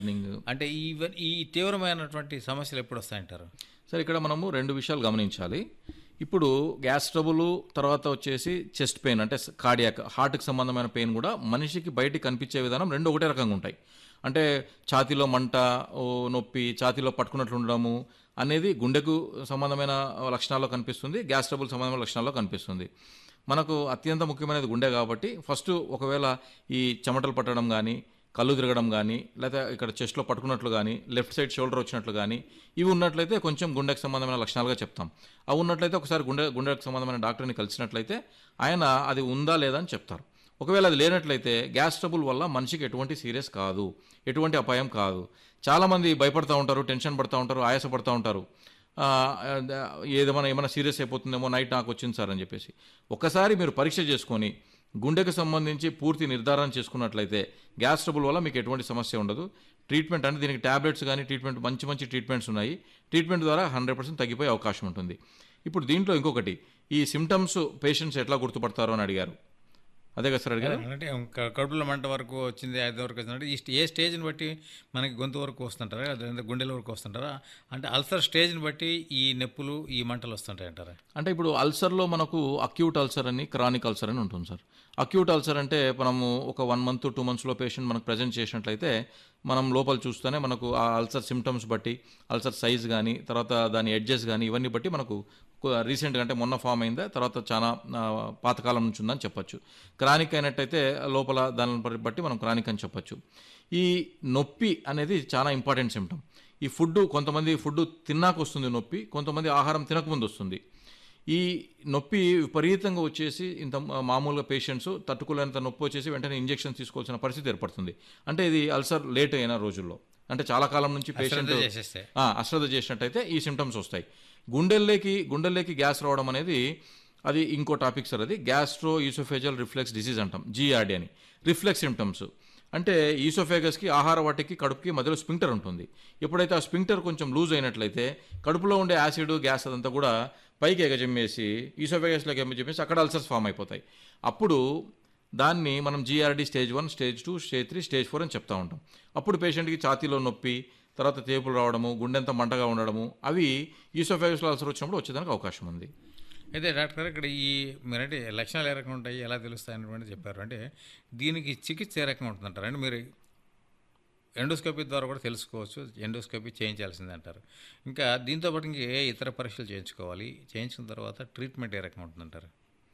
అంటే ఈ ఈ తీవ్రమైనటువంటి సమస్యలు ఎప్పుడు వస్తాయంటారు సరే ఇక్కడ మనము రెండు విషయాలు గమనించాలి ఇప్పుడు గ్యాస్ ట్రబుల్ తర్వాత వచ్చేసి చెస్ట్ పెయిన్ అంటే కార్డియాక్ హార్ట్కి సంబంధమైన పెయిన్ కూడా మనిషికి బయటికి కనిపించే విధానం రెండు ఒకటే రకంగా ఉంటాయి అంటే ఛాతీలో మంట ఓ నొప్పి ఛాతీలో పట్టుకున్నట్లు ఉండడము అనేది గుండెకు సంబంధమైన లక్షణాల్లో కనిపిస్తుంది గ్యాస్ ట్రబుల్ సంబంధమైన లక్షణాల్లో కనిపిస్తుంది మనకు అత్యంత ముఖ్యమైనది గుండె కాబట్టి ఫస్ట్ ఒకవేళ ఈ చెమటలు పట్టడం కానీ కళ్ళు తిరగడం కానీ లేదా ఇక్కడ చెస్ట్లో పట్టుకున్నట్లు కానీ లెఫ్ట్ సైడ్ షోల్డర్ వచ్చినట్లు కానీ ఇవి ఉన్నట్లయితే కొంచెం గుండెకు సంబంధమైన లక్షణాలుగా చెప్తాం అవి ఉన్నట్లయితే ఒకసారి గుండె గుండెకు సంబంధమైన డాక్టర్ని కలిసినట్లయితే ఆయన అది ఉందా లేదా అని చెప్తారు ఒకవేళ అది లేనట్లయితే గ్యాస్ ట్రబుల్ వల్ల మనిషికి ఎటువంటి సీరియస్ కాదు ఎటువంటి అపాయం కాదు చాలామంది భయపడతా ఉంటారు టెన్షన్ పడుతూ ఉంటారు ఆయాసపడుతూ ఉంటారు ఆ, ఏదేమైనా ఏమైనా సీరియస్ అయిపోతుందేమో నైట్ నాకు వచ్చింది సార్ అని చెప్పేసి ఒకసారి మీరు పరీక్ష చేసుకొని గుండెకు సంబంధించి పూర్తి నిర్ధారణ చేసుకున్నట్లయితే గ్యాస్ ట్రబుల్ వల్ల మీకు ఎటువంటి సమస్య ఉండదు ట్రీట్మెంట్ అంటే దీనికి ట్యాబ్లెట్స్ కానీ ట్రీట్మెంట్ మంచి మంచి ట్రీట్మెంట్స్ ఉన్నాయి ట్రీట్మెంట్ ద్వారా హండ్రెడ్ పర్సెంట్ తగ్గిపోయే అవకాశం ఉంటుంది ఇప్పుడు దీంట్లో ఇంకొకటి ఈ సిమ్టమ్స్ పేషెంట్స్ ఎట్లా గుర్తుపడతారో అని అడిగారు అదే కదా సార్ అడిగారు అంటే క- కడుపులో మంట వరకు వచ్చింది ఐదు వరకు వచ్చిందంటే ఈ స్టే- ఏ స్టేజ్ని బట్టి మనకి గొంతు వరకు వస్తుంటారా లేదా గుండెల వరకు వస్తుంటారా అంటే అల్సర్ స్టేజ్ని బట్టి ఈ నొప్పులు ఈ మంటలు వస్తుంటాయి అంటారా అంటే ఇప్పుడు అల్సర్లో మనకు అక్యూట్ అల్సర్ అని క్రానిక్ అల్సర్ అని ఉంటుంది సార్ అక్యూట్ అల్సర్ అంటే మనము ఒక వన్ మంత్ టూ మంత్స్లో పేషెంట్ మనకు ప్రజెంట్ చేసినట్లయితే మనం లోపల చూస్తేనే మనకు ఆ అల్సర్ సిమ్టమ్స్ బట్టి అల్సర్ సైజ్ కానీ తర్వాత దాని ఎడ్జెస్ కానీ ఇవన్నీ బట్టి మనకు రీసెంట్గా అంటే మొన్న ఫామ్ అయిందా తర్వాత చాలా ఆ, పాతకాలం నుంచి ఉందని చెప్పొచ్చు క్రానిక్ అయినట్టయితే లోపల దానిని బట్టి మనం క్రానిక్ అని చెప్పొచ్చు ఈ నొప్పి అనేది చాలా ఇంపార్టెంట్ సిమ్టమ్ ఈ ఫుడ్ కొంతమంది ఫుడ్ తిన్నాక వస్తుంది నొప్పి కొంతమంది ఆహారం తినకముందు వస్తుంది ఈ నొప్పి విపరీతంగా వచ్చేసి ఇంత మామూలుగా పేషెంట్స్ తట్టుకోలేనంత నొప్పి వచ్చేసి వెంటనే ఇంజెక్షన్ తీసుకోవాల్సిన పరిస్థితి ఏర్పడుతుంది అంటే ఇది అల్సర్ లేట్ అయిన రోజుల్లో అంటే చాలా కాలం నుంచి పేషెంట్ శ్రద్ధ చేసేస్తే ఆ, అశ్రద్ధ చేసినట్టయితే ఈ సిమ్టమ్స్ వస్తాయి గుండెల్లోకి గుండెల్లోకి గ్యాస్ రావడం అనేది అది ఇంకో టాపిక్ సార్ అది గ్యాస్ట్రో ఈసోఫేజల్ రిఫ్లెక్స్ డిసీజ్ అంటాం జీఆర్డీ అని రిఫ్లెక్స్ సిమ్టమ్స్ అంటే ఈసోఫేగస్కి ఆహార వాటికి కడుపుకి మధ్యలో స్పింక్టర్ ఉంటుంది ఎప్పుడైతే ఆ స్పింక్టర్ కొంచెం లూజ్ అయినట్లయితే కడుపులో ఉండే యాసిడ్ గ్యాస్ అదంతా కూడా పైకి ఎగజమ్మేసి ఈసోఫేగస్లోకి ఎగజమ్మేసి అక్కడ అల్సర్స్ ఫామ్ అయిపోతాయి అప్పుడు దాన్ని మనం GERD stage one stage two stage three stage four అని చెప్తా ఉంటాం అప్పుడు పేషెంట్కి ఛాతీలో నొప్పి తర్వాత తేపులు రావడము గుండెంత మంటగా ఉండడము అవి ఈసోఫేగస్లో అల్సర్ వచ్చినప్పుడు వచ్చేదానికి అవకాశం ఉంది అయితే డాక్టర్ గారు ఇక్కడ ఈ మీరంటే లక్షణాలు ఏ రకంగా ఉంటాయి ఎలా తెలుస్తాయి అనేటువంటి చెప్పారు అంటే దీనికి చికిత్స ఏ రకంగా ఉంటుందంటారు అంటే మీరు ఎండోస్కోపీ ద్వారా కూడా తెలుసుకోవచ్చు ఎండోస్కోపీ చేయించాల్సిందే అంటారు ఇంకా దీంతో పాటు ఇంకా ఏ ఇతర పరీక్షలు చేయించుకోవాలి చేయించిన తర్వాత ట్రీట్మెంట్ ఏ రకంగా ఉంటుందంటారు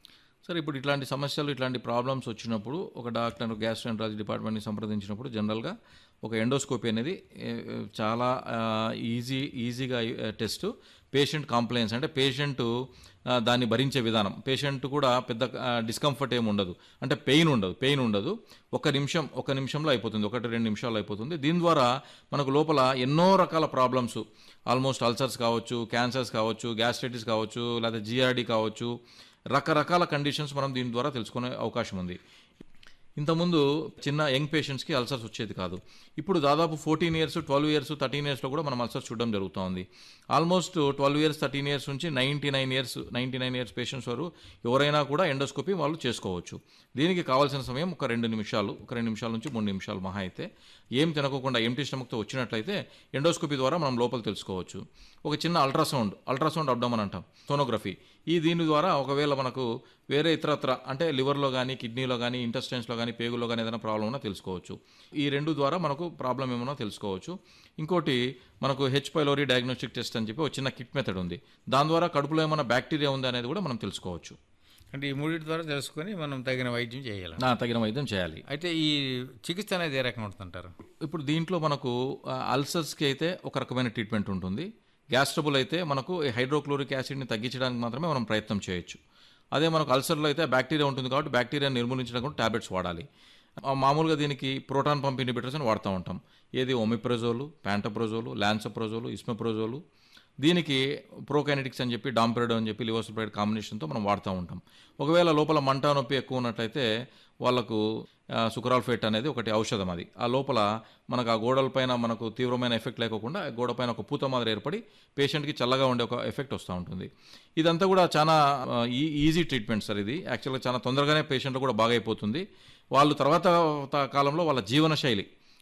సరే ఇప్పుడు ఇట్లాంటి సమస్యలు ఇట్లాంటి ప్రాబ్లమ్స్ వచ్చినప్పుడు ఒక డాక్టర్ గ్యాస్ట్రోఎంట్రాలజీ డిపార్ట్మెంట్ని సంప్రదించినప్పుడు జనరల్గా ఒక ఎండోస్కోపీ అనేది ఏ, చాలా ఆ, ఈజీ ఈజీగా టెస్ట్ పేషెంట్ కాంప్లైన్స్ అంటే పేషెంట్ ఆ, దాన్ని భరించే విధానం పేషెంట్ కూడా పెద్ద డిస్కంఫర్ట్ ఏమి ఉండదు అంటే పెయిన్ ఉండదు పెయిన్ ఉండదు ఒక నిమిషం ఒక నిమిషంలో అయిపోతుంది ఒకటి రెండు నిమిషాలు అయిపోతుంది దీని ద్వారా మనకు లోపల ఎన్నో రకాల ప్రాబ్లమ్స్ ఆల్మోస్ట్ అల్సర్స్ కావచ్చు క్యాన్సర్స్ కావచ్చు గ్యాస్ట్రైటిస్ కావచ్చు లేదా జిఆర్డీ కావచ్చు రకరకాల కండిషన్స్ మనం దీని ద్వారా తెలుసుకునే అవకాశం ఉంది ఇంతకుముందు చిన్న యంగ్ పేషెంట్స్కి అల్సర్స్ వచ్చేది కాదు ఇప్పుడు దాదాపు fourteen years twelve years thirteen ఇయర్స్లో కూడా మనం అల్సర్స్ చూడడం జరుగుతూ ఉంది almost twelve years thirteen years నుంచి ninety nine years ninety nine years patients వారు ఎవరైనా కూడా ఎండోస్కోపీ వాళ్ళు చేసుకోవచ్చు దీనికి కావాల్సిన సమయం ఒక రెండు నిమిషాలు ఒక రెండు నిమిషాల నుంచి మూడు నిమిషాలు మహా అయితే ఏం తినకోకుండా ఎంటీ స్టమక్తో వచ్చినట్లయితే ఎండోస్కోపీ ద్వారా మనం లోపల తెలుసుకోవచ్చు ఒక చిన్న అల్ట్రాసౌండ్ అల్ట్రాసౌండ్ అబ్డమన్ అంటాం సోనోగ్రఫీ ఈ దీని ద్వారా ఒకవేళ మనకు వేరే ఇతరత్ర అంటే లివర్లో కానీ కిడ్నీలో కానీ ఇంటెస్టైన్స్లో కానీ పేగుల్లో కానీ ఏదైనా ప్రాబ్లం ఉన్నా తెలుసుకోవచ్చు ఈ రెండు ద్వారా మనకు ప్రాబ్లం ఏమన్నా తెలుసుకోవచ్చు ఇంకోటి మనకు హెచ్ పైలోరీ డయాగ్నోస్టిక్ టెస్ట్ అని చెప్పి ఒక చిన్న కిట్ మెథడ్ ఉంది దాని ద్వారా కడుపులో ఏమైనా బ్యాక్టీరియా ఉంది అనేది కూడా మనం తెలుసుకోవచ్చు అంటే ఈ మూడింటి ద్వారా తెలుసుకొని మనం తగిన వైద్యం చేయాలి నా తగిన వైద్యం చేయాలి అయితే ఈ చికిత్స అనేది ఏ రకంగా ఉంటుందంటారు ఇప్పుడు దీంట్లో మనకు ఆ, అల్సర్స్కి అయితే ఒక రకమైన ట్రీట్మెంట్ ఉంటుంది గ్యాస్ ట్రబుల్ అయితే మనకు ఈ హైడ్రోక్లోరిక్ యాసిడ్ని తగ్గించడానికి మాత్రమే మనం ప్రయత్నం చేయొచ్చు అదే మనకు అల్సర్లో అయితే బ్యాక్టీరియా ఉంటుంది కాబట్టి బ్యాక్టీరియా నిర్మూలించడానికి కూడా టాబ్లెట్స్ వాడాలి ఆ, మామూలుగా దీనికి ప్రోటాన్ పంప్ ఇన్హిబిటర్స్ అని వాడుతూ ఉంటాం ఏది ఒమిప్రజోలు ప్యాంటప్రజోలు ల్యాన్సప్రజోలు ఇస్మెప్రజోలు దీనికి ప్రోకైనటిక్స్ అని చెప్పి డాంపెరడ్ అని చెప్పి లివోసల్ఫైడ్ కాంబినేషన్తో మనం వాడుతూ ఉంటాం ఒకవేళ లోపల మంట నొప్పి ఎక్కువ ఉన్నట్లయితే వాళ్ళకు సుకరాల్ఫేట్ అనేది ఒకటి ఔషధం అది ఆ లోపల మనకు ఆ గోడలపైన మనకు తీవ్రమైన ఎఫెక్ట్ లేకోకుండా ఆ గోడపైన ఒక పూత మాదిరి ఏర్పడి పేషెంట్కి చల్లగా ఉండే ఒక ఎఫెక్ట్ వస్తూ ఉంటుంది ఇదంతా కూడా చాలా ఆ, ఈ ఈజీ ట్రీట్మెంట్ సార్ ఇది యాక్చువల్గా చాలా తొందరగానే పేషెంట్లు కూడా బాగైపోతుంది వాళ్ళు తర్వాత త- కాలంలో వాళ్ళ జీవన శైలి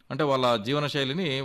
అంటే వాళ్ళ జీవనశైలిని